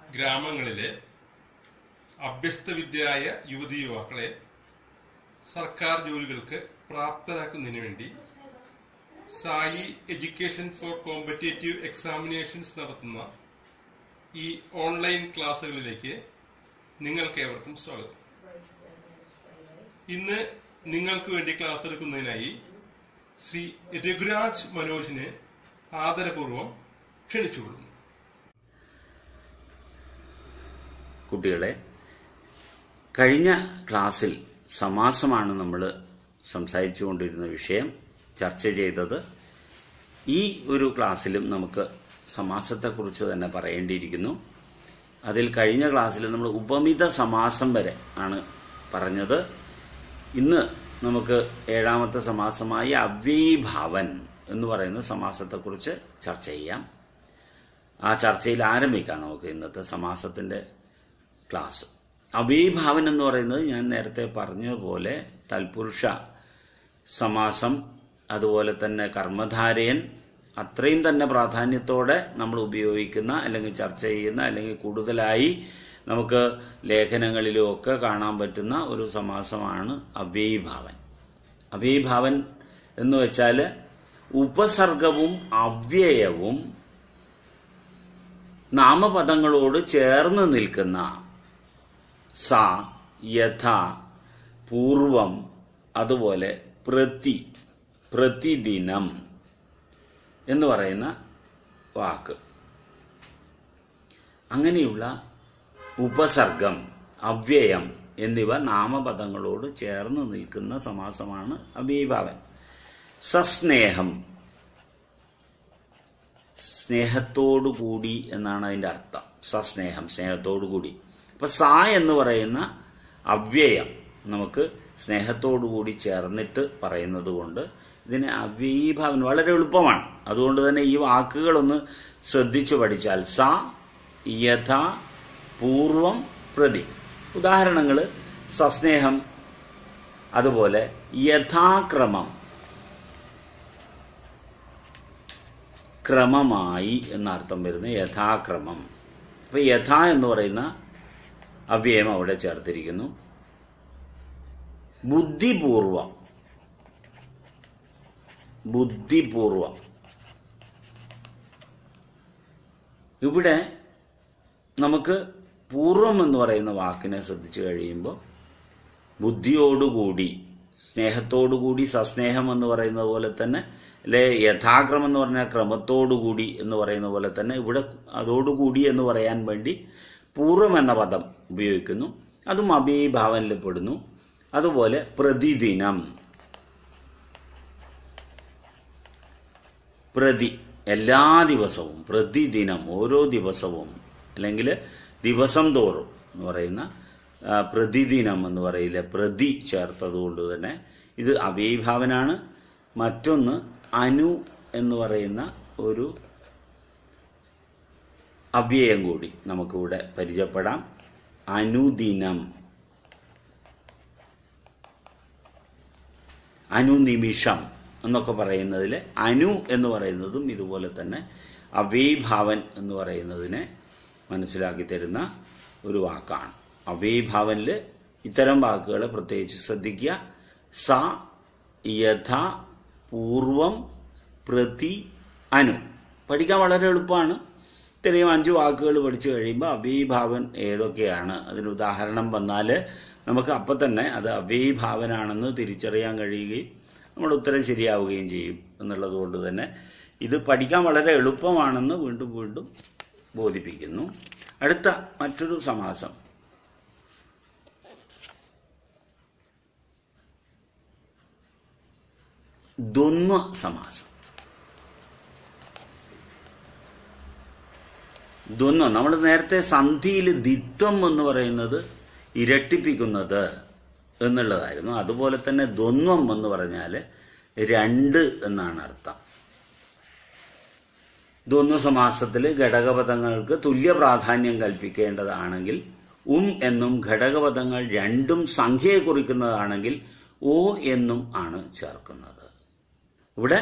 ഗ്രാമങ്ങളിലെ അഭ്യസ്തവിദ്യരായ യുവതി യുവാക്കളെ സർക്കാർ ജോലികൾക്ക് പ്രാപ്തരാക്കുന്നതിന് വേണ്ടി Sai education for competitive examinations നടത്തുന്ന ഈ ഓൺലൈൻ ക്ലാസ്സുകളിലേക്ക് നിങ്ങൾക്കേവർക്കും സ്വാഗതം ഇന്ന് നിങ്ങൾക്ക് വേണ്ടി ക്ലാസ് എടുക്കുന്നതിനായി ശ്രീ രഘുരാജ് മനോജിനെ ആദരപൂർവ്വം ക്ഷണിച്ചുകൊള്ളുന്നു കുട്ടികളെ കഴിഞ്ഞ ക്ലാസ്സിൽ സമാസമാണ് നമ്മൾ സംസാരിച്ചുകൊണ്ടിരുന്ന വിഷയം ചർച്ച ചെയ്തത് ഈ ഒരു ക്ലാസ്സിലും നമുക്ക് സമാസത്തെക്കുറിച്ച് തന്നെ പറയേണ്ടിയിരിക്കുന്നു അതിൽ കഴിഞ്ഞ ക്ലാസ്സിൽ നമ്മൾ ഉപമിത സമാസം വരെ ആണ് പറഞ്ഞത് ഇന്ന് നമുക്ക് ഏഴാമത്തെ സമാസമായ അവ്യയീഭാവൻ എന്ന് പറയുന്ന സമാസത്തെക്കുറിച്ച് ചർച്ച ചെയ്യാം ആ ചർച്ചയിൽ ആരംഭിക്കാം നമുക്ക് ഇന്നത്തെ സമാസത്തിന്റെ ക്ലാസ് അവീഭാവൻ എന്ന് പറയുന്നത് ഞാൻ നേരത്തെ പറഞ്ഞതുപോലെ തൽപുരുഷ സമാസം അതുപോലെ തന്നെ കർമ്മധാരയൻ അത്രയും തന്നെ പ്രാധാന്യത്തോടെ നമ്മൾ ഉപയോഗിക്കുന്ന അല്ലെങ്കിൽ ചർച്ച ചെയ്യുന്ന അല്ലെങ്കിൽ കൂടുതലായി നമുക്ക് ലേഖനങ്ങളിലും ഒക്കെ കാണാൻ പറ്റുന്ന ഒരു സമാസമാണ് അവ്യയീഭാവൻ അവ്യയീഭാവൻ എന്ന് വെച്ചാൽ ഉപസർഗവും അവ്യയവും നാമപദങ്ങളോട് ചേർന്ന് നിൽക്കുന്ന സ യഥ പൂർവം അതുപോലെ പ്രതി പ്രതിദിനം എന്ന് പറയുന്ന വാക്ക് അങ്ങനെയുള്ള ഉപസർഗം അവ്യയം എന്നിവ നാമപദങ്ങളോട് ചേർന്ന് നിൽക്കുന്ന സമാസമാണ് അവ്യഭാവൻ സസ്നേഹം സ്നേഹത്തോടു കൂടി എന്നാണ് അതിന്റെ അർത്ഥം സസ്നേഹം സ്നേഹത്തോടു കൂടി അപ്പൊ സ എന്ന് പറയുന്ന അവ്യയം നമുക്ക് സ്നേഹത്തോടു കൂടി ചേർന്നിട്ട് പറയുന്നത് കൊണ്ട് ഇതിന് അവ്യീഭാവൻ വളരെ എളുപ്പമാണ് അതുകൊണ്ട് തന്നെ ഈ വാക്കുകളൊന്ന് ശ്രദ്ധിച്ചു പഠിച്ചാൽ സ യഥ പൂർവം പ്രതി ഉദാഹരണങ്ങൾ സസ്നേഹം അതുപോലെ യഥാക്രമം ക്രമമായി എന്നർത്ഥം വരുന്ന യഥാക്രമം അപ്പൊ യഥ എന്ന് പറയുന്ന അവ്യയം അവിടെ ചേർത്തിരിക്കുന്നു ബുദ്ധിപൂർവം ബുദ്ധിപൂർവം ഇവിടെ നമുക്ക് പൂർവം എന്ന് പറയുന്ന വാക്കിനെ ശ്രദ്ധിച്ചു കഴിയുമ്പോൾ ബുദ്ധിയോടുകൂടി സ്നേഹത്തോടുകൂടി സസ്നേഹം എന്ന് പറയുന്നത് പോലെ തന്നെ അല്ലെ യഥാക്രമം എന്ന് പറഞ്ഞാൽ ക്രമത്തോടുകൂടി എന്ന് പറയുന്ന പോലെ തന്നെ ഇവിടെ അതോടുകൂടി എന്ന് പറയാൻ വേണ്ടി പൂർവം എന്ന പദം ഉപയോഗിക്കുന്നു അതും അഭീഭാവനിൽ പെടുന്നു അതുപോലെ പ്രതിദിനം പ്രതി എല്ലാ ദിവസവും പ്രതിദിനം ഓരോ ദിവസവും അല്ലെങ്കിൽ ദിവസം തോറും എന്ന് പറയുന്ന ആ, പ്രതിദിനം എന്ന് പറയില്ല പ്രതി ചേർത്തത് കൊണ്ട് തന്നെ ഇത് അവ്യഭാവനാണ് മറ്റൊന്ന് അനു എന്ന് പറയുന്ന ഒരു അവ്യയം കൂടി നമുക്കിവിടെ പരിചയപ്പെടാം അനുദിനം അനുനിമിഷം എന്നൊക്കെ പറയുന്നതിൽ അനു എന്ന് പറയുന്നതും ഇതുപോലെ തന്നെ അവ്യഭാവൻ എന്ന് പറയുന്നതിനെ മനസ്സിലാക്കി തരുന്ന ഒരു വാക്കാണ് അവ്യഭാവനിൽ ഇത്തരം വാക്കുകൾ പ്രത്യേകിച്ച് ശ്രദ്ധിക്കുക സ യഥ പൂർവം പ്രതി അനു പഠിക്കാൻ വളരെ എളുപ്പമാണ് ഇത്രയും അഞ്ച് വാക്കുകൾ പഠിച്ചു കഴിയുമ്പോൾ അവ്യഭാവൻ ഏതൊക്കെയാണ് അതിന് ഉദാഹരണം വന്നാൽ നമുക്ക് അപ്പം തന്നെ അത് അവ്യഭാവനാണെന്ന് തിരിച്ചറിയാൻ കഴിയുകയും നമ്മുടെ ഉത്തരം ശരിയാവുകയും ചെയ്യും എന്നുള്ളത് കൊണ്ട് തന്നെ ഇത് പഠിക്കാൻ വളരെ എളുപ്പമാണെന്ന് വീണ്ടും വീണ്ടും ബോധിപ്പിക്കുന്നു അടുത്ത മറ്റൊരു സമാസം ദ്വന്ദ്വ സമാസം ദ്വന്ദ്വം നമ്മൾ നേരത്തെ സന്ധിയിൽ ദ്വിത്വം എന്ന് പറയുന്നത് ഇരട്ടിപ്പിക്കുന്നത് എന്നുള്ളതായിരുന്നു അതുപോലെ തന്നെ ദ്വന്ദ്വം എന്ന് പറഞ്ഞാൽ രണ്ട് എന്നാണ് അർത്ഥം ദ്വന്ദ്വ സമാസത്തിൽ ഘടകപദങ്ങൾക്ക് തുല്യ പ്രാധാന്യം കൽപ്പിക്കേണ്ടതാണെങ്കിൽ ഉം എന്നും ഘടകപദങ്ങൾ രണ്ടും സംഖ്യയെ കുറിക്കുന്നതാണെങ്കിൽ ഓ എന്നും ആണ് ചേർക്കുന്നത് ഇവിടെ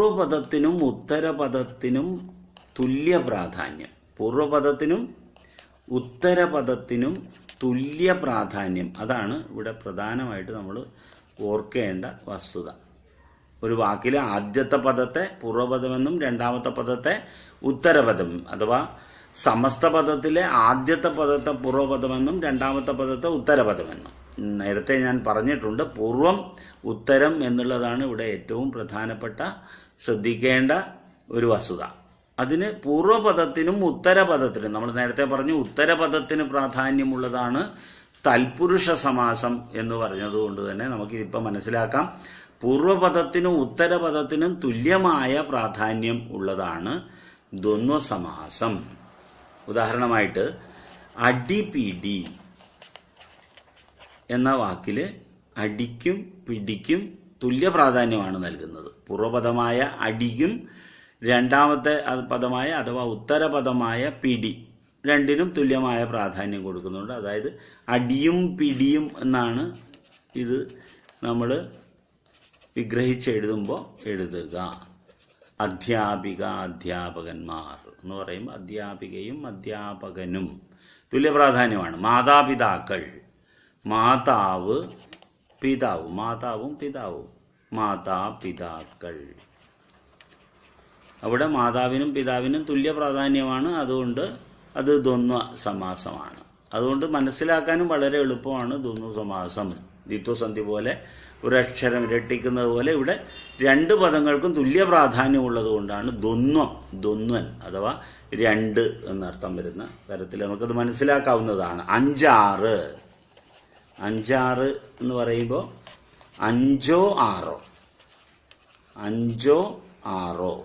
പൂർവപദത്തിനും ഉത്തരപദത്തിനും തുല്യ പ്രാധാന്യം പൂർവപദത്തിനും ഉത്തരപദത്തിനും തുല്യ പ്രാധാന്യം അതാണ് ഇവിടെ പ്രധാനമായിട്ട് നമ്മൾ ഓർക്കേണ്ട വസ്തുത ഒരു വാക്കിലെ ആദ്യത്തെ പദത്തെ പൂർവ്വപദമെന്നും രണ്ടാമത്തെ പദത്തെ ഉത്തരപദം അഥവാ സമസ്ത പദത്തിലെ ആദ്യത്തെ പദത്തെ പൂർവ്വപദമെന്നും രണ്ടാമത്തെ പദത്തെ ഉത്തരപദമെന്നും നേരത്തെ ഞാൻ പറഞ്ഞിട്ടുണ്ട് പൂർവം ഉത്തരം എന്നുള്ളതാണ് ഇവിടെ ഏറ്റവും പ്രധാനപ്പെട്ട ശ്രദ്ധിക്കേണ്ട ഒരു വസ്തുത അതിന് പൂർവ്വപദത്തിനും ഉത്തരപദത്തിനും നമ്മൾ നേരത്തെ പറഞ്ഞു ഉത്തരപദത്തിന് പ്രാധാന്യമുള്ളതാണ് തൽപുരുഷ സമാസം എന്ന് പറഞ്ഞതുകൊണ്ട് തന്നെ നമുക്കിതിപ്പോൾ മനസ്സിലാക്കാം പൂർവ്വപദത്തിനും ഉത്തരപദത്തിനും തുല്യമായ പ്രാധാന്യം ഉള്ളതാണ് ദ്വന്ദ്വസമാസം ഉദാഹരണമായിട്ട് അടിപിടി എന്ന വാക്കില് അടിക്കും പിടിക്കും തുല്യ പ്രാധാന്യമാണ് നൽകുന്നത് പൂർവ്വപദമായ അടിക്കും രണ്ടാമത്തെ അത് പദമായ അഥവാ ഉത്തരപദമായ പിടി രണ്ടിനും തുല്യമായ പ്രാധാന്യം കൊടുക്കുന്നുണ്ട് അതായത് അടിയും പിടിയും എന്നാണ് ഇത് നമ്മൾ വിഗ്രഹിച്ചെഴുതുമ്പോൾ എഴുതുക അധ്യാപിക അധ്യാപകന്മാർ എന്ന് പറയുമ്പോൾ അധ്യാപികയും അധ്യാപകനും തുല്യ പ്രാധാന്യമാണ് മാതാപിതാക്കൾ മാതാവ് പിതാവ് മാതാവും പിതാവും മാതാപിതാക്കൾ അവിടെ മാതാവിനും പിതാവിനും തുല്യ പ്രാധാന്യമാണ് അതുകൊണ്ട് അത് ദ്വന്ദ്വ സമാസമാണ് അതുകൊണ്ട് മനസ്സിലാക്കാനും വളരെ എളുപ്പമാണ് ദ്വന്ദ്വ സമാസം ദ്വിത്വസന്ധി പോലെ ഒരക്ഷരം ഇരട്ടിക്കുന്നത് പോലെ ഇവിടെ രണ്ട് പദങ്ങൾക്കും തുല്യ പ്രാധാന്യമുള്ളത് കൊണ്ടാണ് ദ്വന്ദ്വം ദ്വന്ദ്വൻ അഥവാ രണ്ട് എന്നർത്ഥം വരുന്ന തരത്തിൽ നമുക്കത് മനസ്സിലാക്കാവുന്നതാണ് അഞ്ചാറ് അഞ്ചാറ് എന്ന് പറയുമ്പോൾ അഞ്ചോ ആറോ അഞ്ചോ ആറോ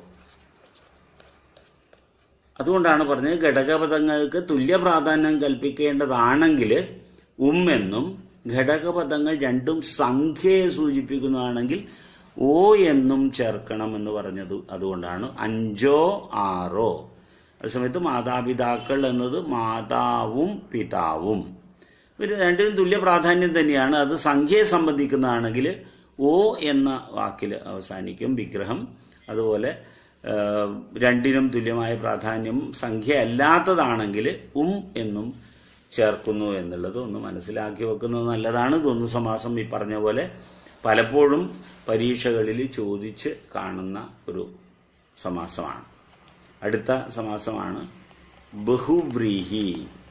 അതുകൊണ്ടാണ് പറഞ്ഞത് ഘടകപദങ്ങൾക്ക് തുല്യ പ്രാധാന്യം കൽപ്പിക്കേണ്ടതാണെങ്കിൽ ഉം എന്നും ഘടകപദങ്ങൾ രണ്ടും സംഖ്യയെ സൂചിപ്പിക്കുന്നതാണെങ്കിൽ ഓ എന്നും ചേർക്കണം എന്ന് പറഞ്ഞത് അതുകൊണ്ടാണ് അഞ്ചോ ആറോ അതേസമയത്ത് മാതാപിതാക്കൾ എന്നത് മാതാവും പിതാവും ഇവർ രണ്ടിനും തുല്യ പ്രാധാന്യം തന്നെയാണ് അത് സംഖ്യയെ സംബന്ധിക്കുന്നതാണെങ്കിൽ ഓ എന്ന വാക്കിൽ അവസാനിക്കും വിഗ്രഹം അതുപോലെ ആ, രണ്ടിനും തുല്യമായ പ്രാധാന്യം സംഖ്യ അല്ലാത്തതാണെങ്കിൽ ഉം എന്നും ചേർക്കുന്നു എന്നുള്ളത് ഒന്ന് മനസ്സിലാക്കി വെക്കുന്നത് നല്ലതാണ് ദ്വന്ദ്വ സമാസം ഈ പറഞ്ഞ പോലെ പലപ്പോഴും പരീക്ഷകളിൽ ചോദിച്ച് കാണുന്ന ഒരു സമാസമാണ് അടുത്ത സമാസമാണ് ബഹുവ്രീഹി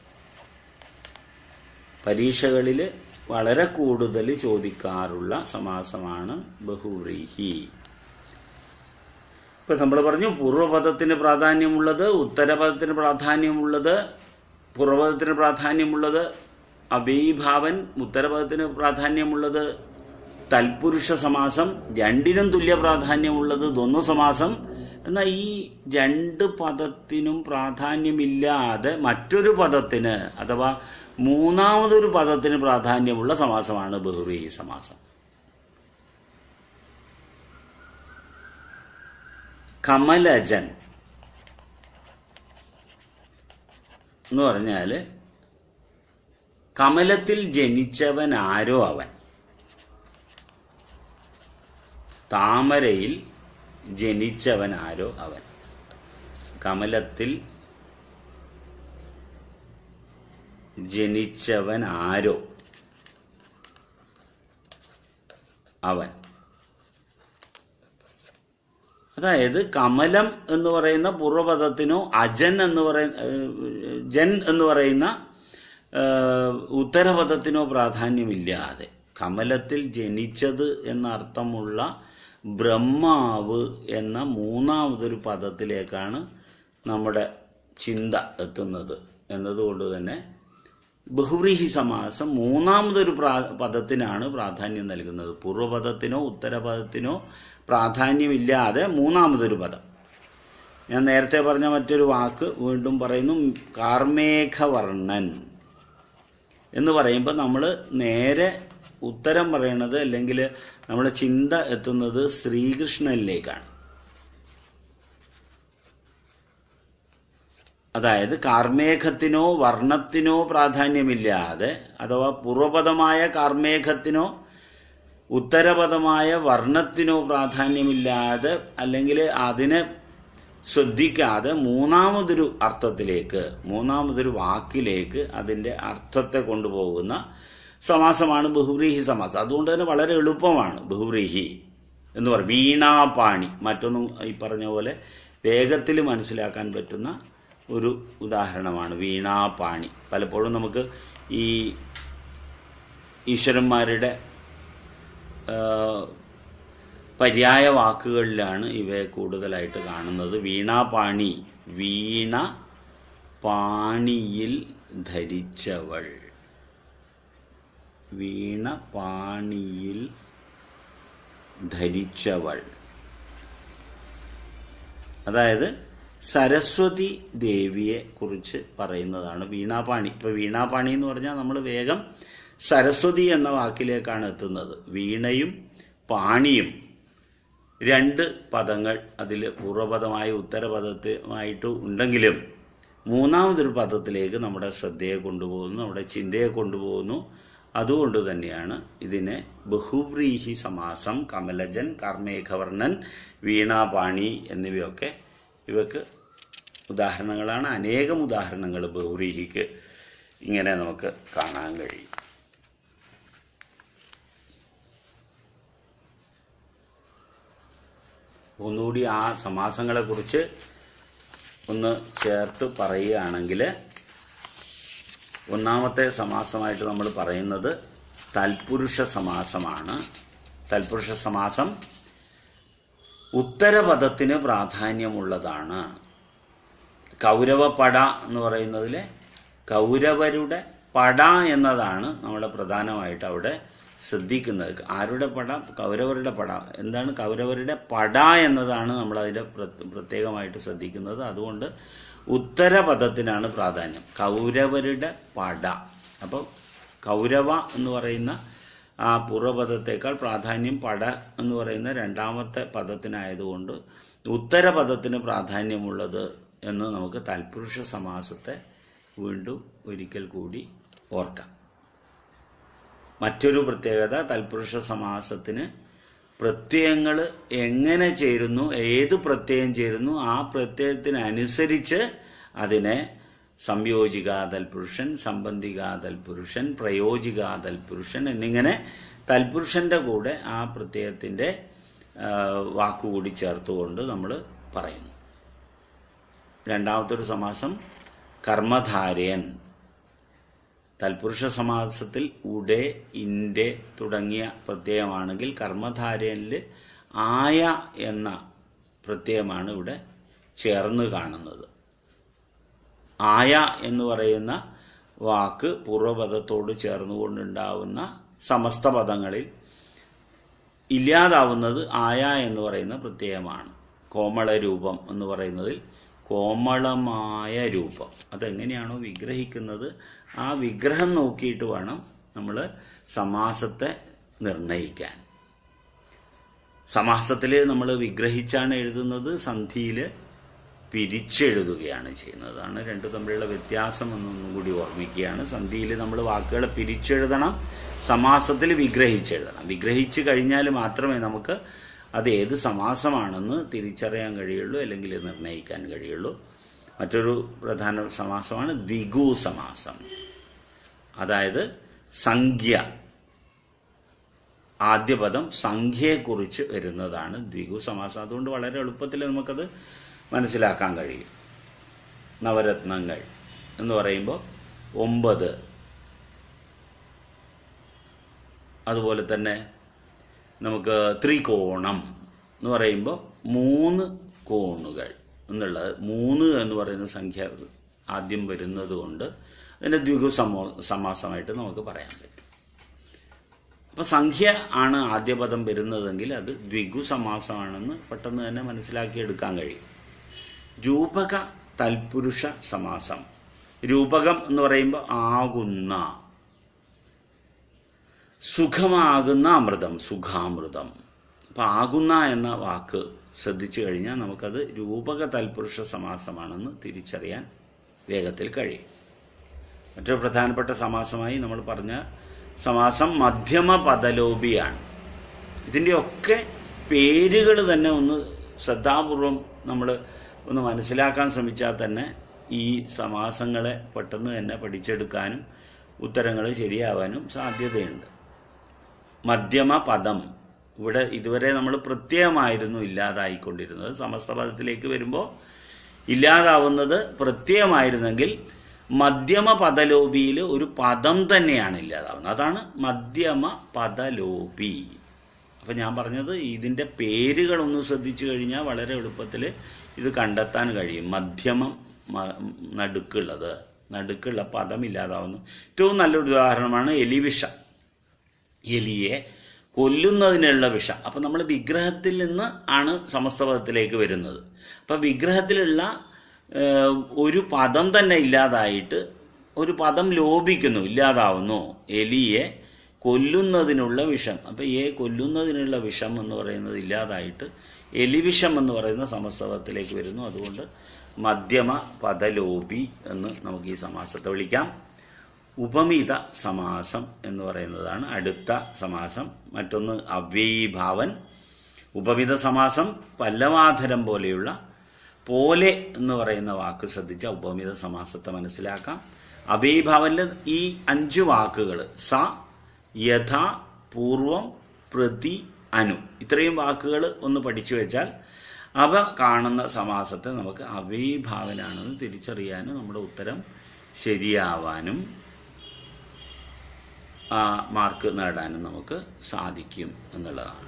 പരീക്ഷകളിൽ വളരെ കൂടുതൽ ചോദിക്കാറുള്ള സമാസമാണ് ബഹുവ്രീഹി ഇപ്പൊ നമ്മൾ പറഞ്ഞു പൂർവ്വപദത്തിന് പ്രാധാന്യമുള്ളത് ഉത്തരപദത്തിന് പ്രാധാന്യമുള്ളത് പൂർവ്വപദത്തിന് പ്രാധാന്യമുള്ളത് അവീഭാവൻ ഉത്തരപദത്തിന് പ്രാധാന്യമുള്ളത് തൽപുരുഷ സമാസം രണ്ടിനും തുല്യ പ്രാധാന്യമുള്ളത് ദ്വന്ദ്വ സമാസം എന്നാൽ ഈ രണ്ട് പദത്തിനും പ്രാധാന്യമില്ലാതെ മറ്റൊരു പദത്തിന് അഥവാ മൂന്നാമതൊരു പദത്തിന് പ്രാധാന്യമുള്ള സമാസമാണ് ബഹുറി സമാസം കമലജൻ എന്ന് പറഞ്ഞാൽ കമലത്തിൽ ജനിച്ചവൻ ആരോ അവൻ താമരയിൽ ജനിച്ചവൻ ആരോ അവൻ കമലത്തിൽ ജനിച്ചവൻ ആരോ അവൻ അതായത് കമലം എന്ന് പറയുന്ന പൂർവ്വപദത്തിനോ അജൻ എന്ന് പറയുന്ന ജൻ എന്ന് പറയുന്ന ഏഹ്, ഉത്തരപദത്തിനോ പ്രാധാന്യമില്ലാതെ കമലത്തിൽ ജനിച്ചത് എന്ന അർത്ഥമുള്ള ബ്രഹ്മാവ് എന്ന മൂന്നാമതൊരു പദത്തിലേക്കാണ് നമ്മുടെ ചിന്ത എത്തുന്നത് എന്നതുകൊണ്ട് തന്നെ ബഹുവ്രീഹി സമാസം മൂന്നാമതൊരു പ്രാ പദത്തിനാണ് പ്രാധാന്യം നൽകുന്നത് പൂർവ്വപദത്തിനോ ഉത്തരപദത്തിനോ പ്രാധാന്യമില്ലാതെ മൂന്നാമതൊരു പദം ഞാൻ നേരത്തെ പറഞ്ഞ മറ്റൊരു വാക്ക് വീണ്ടും പറയുന്നു കാർമേഘവർണ്ണൻ എന്ന് പറയുമ്പോൾ നമ്മൾ നേരെ ഉത്തരം പറയണത് അല്ലെങ്കിൽ നമ്മുടെ ചിന്ത എത്തുന്നത് ശ്രീകൃഷ്ണനിലേക്കാണ് അതായത് കാർമേഘത്തിനോ വർണ്ണത്തിനോ പ്രാധാന്യമില്ലാതെ അഥവാ പൂർവപദമായ കാർമേഘത്തിനോ ഉത്തരപദമായ വർണ്ണത്തിനോ പ്രാധാന്യമില്ലാതെ അല്ലെങ്കിൽ അതിനെ ശ്രദ്ധിക്കാതെ മൂന്നാമതൊരു അർത്ഥത്തിലേക്ക് മൂന്നാമതൊരു വാക്കിലേക്ക് അതിൻ്റെ അർത്ഥത്തെ കൊണ്ടുപോകുന്ന സമാസമാണ് ബഹുബ്രീഹി സമാസം അതുകൊണ്ട് തന്നെ വളരെ എളുപ്പമാണ് ബഹുബ്രീഹി എന്ന് പറയും വീണാപാണി മറ്റൊന്നും ഈ പറഞ്ഞ പോലെ വേഗത്തിൽ മനസ്സിലാക്കാൻ പറ്റുന്ന ഒരു ഉദാഹരണമാണ് വീണാപാണി പലപ്പോഴും നമുക്ക് ഈ ഈശ്വരന്മാരുടെ ആ, പര്യായ വാക്കുകളിലാണ് ഇവയെ കൂടുതലായിട്ട് കാണുന്നത് വീണാപാണി വീണ പാണിയിൽ ധരിച്ചവൾ വീണ പാണിയിൽ ധരിച്ചവൾ അതായത് സരസ്വതി ദേവിയെ കുറിച്ച് പറയുന്നതാണ് വീണാപാണി ഇപ്പൊ വീണാപാണി എന്ന് പറഞ്ഞാൽ നമ്മൾ വേഗം സരസ്വതി എന്ന വാക്കിലേക്കാണ് എത്തുന്നത് വീണയും പാണിയും രണ്ട് പദങ്ങൾ അതിൽ പൂർവ്വപദമായി ഉത്തരപദത്തുമായിട്ട് ഉണ്ടെങ്കിലും മൂന്നാമതൊരു പദത്തിലേക്ക് നമ്മുടെ ശ്രദ്ധയെ കൊണ്ടുപോകുന്നു നമ്മുടെ ചിന്തയെ കൊണ്ടുപോകുന്നു അതുകൊണ്ട് തന്നെയാണ് ഇതിനെ ബഹുവ്രീഹി സമാസം കമലജൻ കർമ്മേഘവർണ്ണൻ വീണാപാണി എന്നിവയൊക്കെ ഇവക്ക് ഉദാഹരണങ്ങളാണ് അനേകം ഉദാഹരണങ്ങൾ ബഹുവ്രീഹിക്ക് ഇങ്ങനെ നമുക്ക് കാണാൻ കഴിയും ഒന്നുകൂടി ആ സമാസങ്ങളെ കുറിച്ച് ഒന്ന് ചേർത്ത് പറയുകയാണെങ്കിൽ ഒന്നാമത്തെ സമാസമായിട്ട് നമ്മൾ പറയുന്നത് തൽപുരുഷ സമാസമാണ് തൽപുരുഷ സമാസം ഉത്തരപദത്തിന് പ്രാധാന്യമുള്ളതാണ് കൗരവ പട എന്ന് പറയുന്നതിലെ കൗരവരുടെ പട എന്നതാണ് നമ്മൾ പ്രധാനമായിട്ട് അവിടെ ശ്രദ്ധിക്കുന്നത് ആരുടെ പട കൗരവരുടെ പട എന്താണ് കൗരവരുടെ പട എന്നതാണ് നമ്മൾ അതിൻ്റെ പ്രത്യേകമായിട്ട് ശ്രദ്ധിക്കുന്നത് അതുകൊണ്ട് ഉത്തരപദത്തിനാണ് പ്രാധാന്യം കൗരവരുടെ പട അപ്പോൾ കൗരവ എന്ന് പറയുന്ന ആ പൂർവ്വപദത്തേക്കാൾ പ്രാധാന്യം പട എന്ന് പറയുന്ന രണ്ടാമത്തെ പദത്തിനായതുകൊണ്ട് ഉത്തരപദത്തിന് പ്രാധാന്യമുള്ളത് എന്ന് നമുക്ക് തൽപുരുഷ സമാസത്തെ വീണ്ടും ഒരിക്കൽ കൂടി ഓർക്കാം മറ്റൊരു പ്രത്യേകത തൽപുരുഷ സമാസത്തിന് പ്രത്യയങ്ങൾ എങ്ങനെ ചേരുന്നു ഏത് പ്രത്യയം ചേരുന്നു ആ പ്രത്യയത്തിനനുസരിച്ച് അതിനെ സംയോജികാതൽ പുരുഷൻ സംബന്ധികാതൽ പുരുഷൻ പ്രയോജികാതൽ പുരുഷൻ എന്നിങ്ങനെ തൽപുരുഷന്റെ കൂടെ ആ പ്രത്യയത്തിന്റെ ആ, വാക്കുകൂടി ചേർത്തുകൊണ്ട് നമ്മൾ പറയുന്നു രണ്ടാമത്തെ ഒരു സമാസം കർമ്മധാരയൻ തൽപുരുഷ സമാസത്തിൽ ഉടെ ഇന്റെ തുടങ്ങിയ പ്രത്യയമാണെങ്കിൽ കർമ്മധാരയനിൽ ആയ എന്ന പ്രത്യയമാണ് ഇവിടെ ചേർന്ന് കാണുന്നത് ആയ എന്ന് പറയുന്ന വാക്ക് പൂർവ്വപദത്തോട് ചേർന്നുകൊണ്ടുണ്ടാവുന്ന സമസ്ത പദങ്ങളിൽ ഇല്ലാതാവുന്നത് ആയ എന്ന് പറയുന്ന പ്രത്യയമാണ് കോമള രൂപം എന്ന് പറയുന്നതിൽ കോമളമായ രൂപം അതെങ്ങനെയാണോ വിഗ്രഹിക്കുന്നത് ആ വിഗ്രഹം നോക്കിയിട്ട് വേണം നമ്മൾ സമാസത്തെ നിർണയിക്കാൻ സമാസത്തിൽ നമ്മൾ വിഗ്രഹിച്ചാണ് എഴുതുന്നത് സന്ധിയിൽ പിരിച്ചെഴുതുകയാണ് ചെയ്യുന്നത് അതാണ് രണ്ടു തമ്മിലുള്ള വ്യത്യാസം എന്നൊന്നും കൂടി ഓർമ്മിക്കുകയാണ് സന്ധിയിൽ നമ്മൾ വാക്കുകളെ പിരിച്ചെഴുതണം സമാസത്തിൽ വിഗ്രഹിച്ചെഴുതണം വിഗ്രഹിച്ച് കഴിഞ്ഞാൽ മാത്രമേ നമുക്ക് അത് ഏത് സമാസമാണെന്ന് തിരിച്ചറിയാൻ കഴിയുള്ളൂ അല്ലെങ്കിൽ നിർണ്ണയിക്കാൻ കഴിയുള്ളൂ മറ്റൊരു പ്രധാന സമാസമാണ് ദ്വിഗു സമാസം അതായത് സംഖ്യ ആദ്യ പദം സംഖ്യയെക്കുറിച്ച് വരുന്നതാണ് ദ്വിഗു സമാസം അതുകൊണ്ട് വളരെ എളുപ്പത്തിൽ നമുക്കത് മനസ്സിലാക്കാൻ കഴിയും നവരത്നങ്ങൾ എന്ന് പറയുമ്പോൾ ഒമ്പത് അതുപോലെ തന്നെ നമുക്ക് ത്രികോണം എന്ന് പറയുമ്പോൾ മൂന്ന് കോണുകൾ എന്നുള്ളത് മൂന്ന് എന്ന് പറയുന്ന സംഖ്യ ആദ്യം വരുന്നത് കൊണ്ട് അതിൻ്റെ ദ്വിഗു സമോ സമാസമായിട്ട് നമുക്ക് പറയാൻ പറ്റും അപ്പം സംഖ്യ ആണ് ആദ്യ പദം വരുന്നതെങ്കിൽ അത് ദ്വിഗു സമാസമാണെന്ന് പെട്ടെന്ന് തന്നെ മനസ്സിലാക്കിയെടുക്കാൻ കഴിയും രൂപക തൽപുരുഷ സമാസം രൂപകം എന്ന് പറയുമ്പോൾ ആകുന്ന സുഖമാകുന്ന അമൃതം സുഖാമൃതം അപ്പം ആകുന്ന എന്ന വാക്ക് ശ്രദ്ധിച്ചു കഴിഞ്ഞാൽ നമുക്കത് രൂപക തൽപുരുഷ സമാസമാണെന്ന് തിരിച്ചറിയാൻ വേഗത്തിൽ കഴിയും മറ്റൊരു പ്രധാനപ്പെട്ട സമാസമായി നമ്മൾ പറഞ്ഞ സമാസം മധ്യമ പദലോപിയാണ് ഇതിൻ്റെയൊക്കെ പേരുകൾ തന്നെ ഒന്ന് ശ്രദ്ധാപൂർവം നമ്മൾ ഒന്ന് മനസ്സിലാക്കാൻ ശ്രമിച്ചാൽ തന്നെ ഈ സമാസങ്ങളെ പെട്ടെന്ന് തന്നെ പഠിച്ചെടുക്കാനും ഉത്തരങ്ങൾ ശരിയാവാനും സാധ്യതയുണ്ട് മധ്യമ പദം ഇവിടെ ഇതുവരെ നമ്മൾ പ്രത്യയമായിരുന്നു ഇല്ലാതായിക്കൊണ്ടിരുന്നത് സമസ്ത പദത്തിലേക്ക് വരുമ്പോൾ ഇല്ലാതാവുന്നത് പ്രത്യയമായിരുന്നെങ്കിൽ മധ്യമ പദലോപിയിൽ ഒരു പദം തന്നെയാണ് ഇല്ലാതാവുന്നത് അതാണ് മധ്യമ പദലോപി അപ്പം ഞാൻ പറഞ്ഞത് ഇതിൻ്റെ പേരുകളൊന്ന് ശ്രദ്ധിച്ചു കഴിഞ്ഞാൽ വളരെ എളുപ്പത്തിൽ ഇത് കണ്ടെത്താൻ കഴിയും മധ്യമം മ- നടുക്കുള്ളത് നടുക്കുള്ള പദം ഇല്ലാതാവുന്നു ഏറ്റവും നല്ലൊരു ഉദാഹരണമാണ് എലിവിഷം എലിയെ കൊല്ലുന്നതിനുള്ള വിഷം അപ്പം നമ്മൾ വിഗ്രഹത്തിൽ നിന്ന് ആണ് സമസ്തപദത്തിലേക്ക് വരുന്നത് അപ്പം വിഗ്രഹത്തിലുള്ള ഏഹ്, ഒരു പദം തന്നെ ഇല്ലാതായിട്ട് ഒരു പദം ലോപിക്കുന്നു ഇല്ലാതാവുന്നു എലിയെ കൊല്ലുന്നതിനുള്ള വിഷം അപ്പം ഏ കൊല്ലുന്നതിനുള്ള വിഷം എന്ന് പറയുന്നത് ഇല്ലാതായിട്ട് എലിവിഷം എന്ന് പറയുന്ന സമസ്തപദത്തിലേക്ക് വരുന്നു അതുകൊണ്ട് മധ്യമ പദലോപി എന്ന് നമുക്ക് ഈ സമാസത്തെ വിളിക്കാം ഉപമിത സമാസം എന്ന് പറയുന്നതാണ് അടുത്ത സമാസം മറ്റൊന്ന് അവ്യയീഭാവൻ ഉപമിത സമാസം പല്ലവാധരം പോലെയുള്ള പോലെ എന്ന് പറയുന്ന വാക്ക് ശ്രദ്ധിച്ച ഉപമിത സമാസത്തെ മനസ്സിലാക്കാം അവ്യയീഭാവനിൽ ഈ അഞ്ച് വാക്കുകൾ സ യഥ പൂർവം പ്രതി അനു ഇത്രയും വാക്കുകൾ ഒന്ന് പഠിച്ചു വെച്ചാൽ അവ കാണുന്ന സമാസത്തെ നമുക്ക് അവ്യയീഭാവനാണെന്ന് തിരിച്ചറിയാനും നമ്മുടെ ഉത്തരം ശരിയാവാനും ആ മാർക്ക് നേടാനും നമുക്ക് സാധിക്കും എന്നുള്ളതാണ്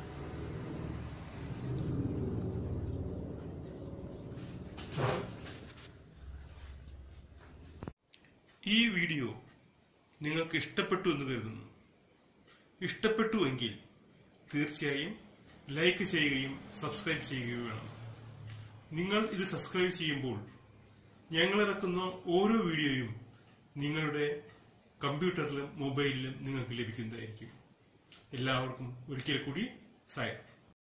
ഈ വീഡിയോ നിങ്ങൾക്ക് ഇഷ്ടപ്പെട്ടു എന്ന് കരുതുന്നു ഇഷ്ടപ്പെട്ടുവെങ്കിൽ തീർച്ചയായും ലൈക്ക് ചെയ്യുകയും സബ്സ്ക്രൈബ് ചെയ്യുകയും വേണം നിങ്ങൾ ഇത് സബ്സ്ക്രൈബ് ചെയ്യുമ്പോൾ ഞങ്ങൾ ഇറക്കുന്ന ഓരോ വീഡിയോയും നിങ്ങളുടെ കമ്പ്യൂട്ടറിലും മൊബൈലിലും നിങ്ങൾക്ക് ലഭിക്കുന്നതായിരിക്കും എല്ലാവർക്കും ഒരിക്കൽ കൂടി സായം